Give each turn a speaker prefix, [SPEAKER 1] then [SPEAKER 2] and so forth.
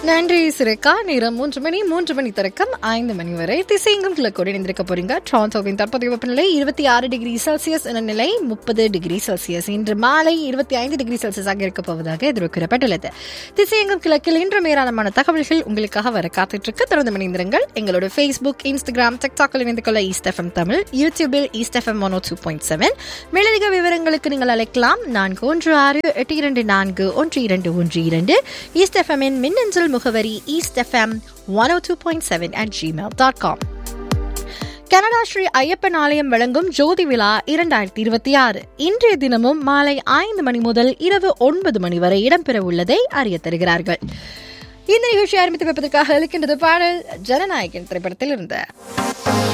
[SPEAKER 1] நன்றி சுரேகா நேரம் மூன்று மணி மூன்று மணி தொடக்கம் ஐந்து மணி வரை திசையங்கும் கிழக்கோடு இணைந்திருக்க போறீங்க டொரண்டோவின் தற்போதைய வெப்பநிலை இருபத்தி ஆறு டிகிரி செல்சியஸ் என நிலை முப்பது டிகிரி செல்சியஸ் இன்று மாலை இருபத்தி ஐந்து டிகிரி செல்சியஸாக இருக்க போவதாக எதிர்பார்க்கப்பட்டுள்ளது திசையங்கும் கிழக்கில் இன்று மேலாளமான தகவல்கள் உங்களுக்காக வர காத்துட்டு இருக்கு தொடர்ந்து இணைந்திருங்கள் எங்களோட ஃபேஸ்புக் இன்ஸ்டாகிராம் டிக்டாக்கில் இணைந்து கொள்ள ஈஸ்ட் எஃப்எம் தமிழ் யூடியூபில் East FM one two point seven மேலதிக விவரங்களுக்கு நீங்கள் அழைக்கலாம் நான்கு ஒன்று ஆறு எட்டு இரண்டு நான்கு ஒன்று இரண்டு ஒன்று இரண்டு ஈஸ்ட் எஃப்எம்மின் மின்னஞ்சல் முகவரி East FM one two point seven at Gmail dot com Canada Sri Ayyappan ஆலயம் வழங்கும் ஜோதி விழா இரண்டாயிரத்தி இருபத்தி ஆறு இன்றைய தினமும் மாலை ஐந்து மணி முதல் இரவு ஒன்பது மணி வரை இடம்பெற உள்ளதை அறிய தருகிறார்கள் இந்த நிகழ்ச்சி ஆரம்பித்து வைப்பதற்காக இருக்கின்றது பாடல் ஜனநாயகன் திரைப்படத்தில் இருந்த